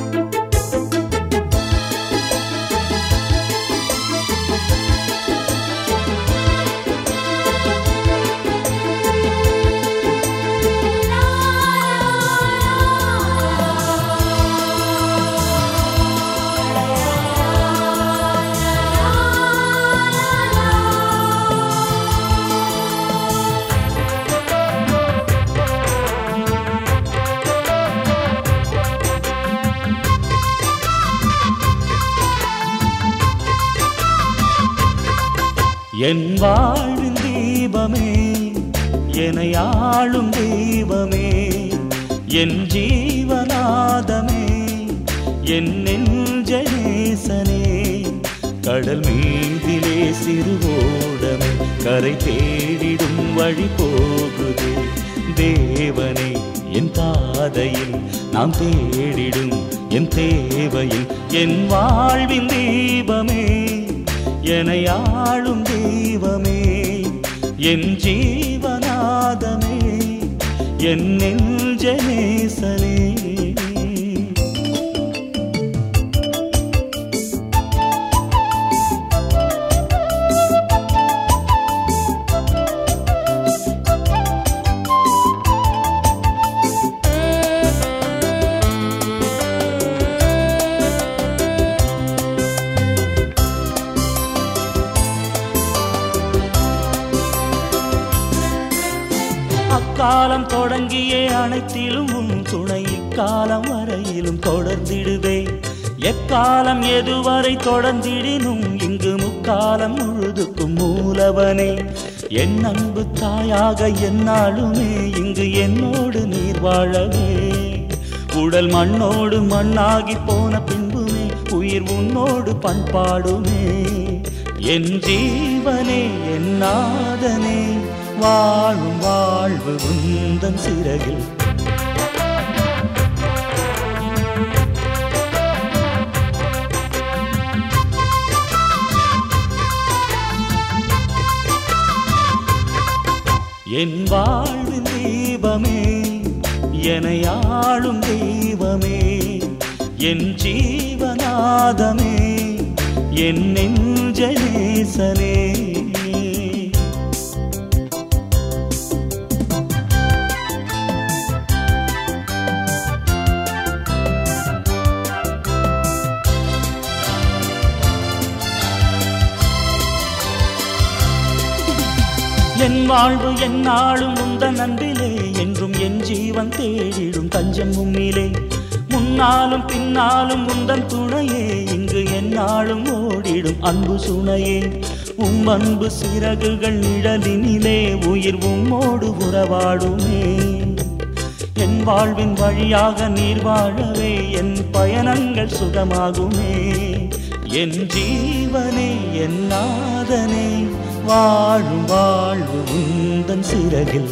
என் வாழ்வின் தீபமே என்னை ஆளும் தெய்வமே என் ஜீவநாதமே என் நெஞ்சநேசனே கடல் மீதிலே சிறுவோடமே கரை தேடிடும் வழி போகுது தேவனே என் பாதையில் நாம் தேடிடும் என் தேவையில் என் வாழ்வின் தீபமே என்னை ஆளும் தெய்வமே என் ஜீவநாதமே என் நெஞ்சநேசனே அக்காலம் தொடங்கியே அனைத்திலும் உன் துணை இக்காலம் வரையிலும் தொடர்ந்திடுவே எக்காலம் எதுவரை தொடர்ந்திடினும் இங்கு முக்காலம் முழுதுக்கும் மூலவனே என் அன்பு தாயாக என்னாலுமே இங்கு என்னோடு நீர் வாழவே உடல் மண்ணோடு மண்ணாகி போன பின்புமே உயிர் உன்னோடு பண்பாடுமே என் ஜீவனே என் நாதனே வாழும் வாழ்வு உந்தன் சிறகில் என் வாழ்வின் தீபமே என்னை ஆளும் தெய்வமே என் ஜீவநாதமே என் நெஞ்சநேசனே என் வாழ்வு என் நாளும் உந்தன் அன்பிலே என்றும் என் ஜீவன் தேடிடும் தஞ்சம் உம்மிலே முன்னாலும் பின்னாலும் உந்தன் துணையே இங்கு என்னாலும் ஓடிடும் அன்பு சுனையே உம் அன்பு சிறகுகள் நிழலினிலே உயிர் உம்மோடு உறவாடுமே என் வாழ்வின் வழியாக நீர் வாழவே என் பயணங்கள் சுகமாகுமே என் ஜீவனே என் நாதனே வாழும் வாழ்வு உந்தன் சிறகில்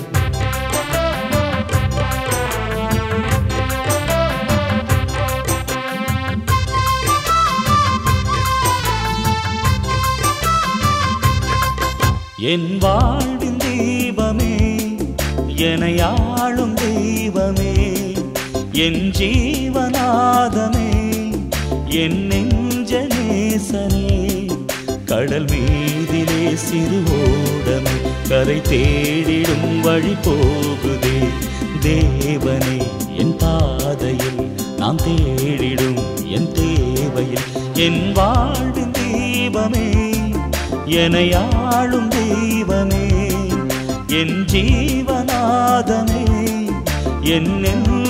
என் வாழ்வின் தெய்வமே என்னை ஆளும் தெய்வமே என் ஜீவநாதமே என் நெஞ்சநேசனே கடல் மீதிலே சிறுவோடமே கரை தேடிடும் வழி போகுதே தேவனே என் பாதையில் நாம் தேடிடும் என் தேவையில் என் வாழ்வின் தெய்வமே என்னை ஆளும் தெய்வமே என் ஜீவநாதமே என்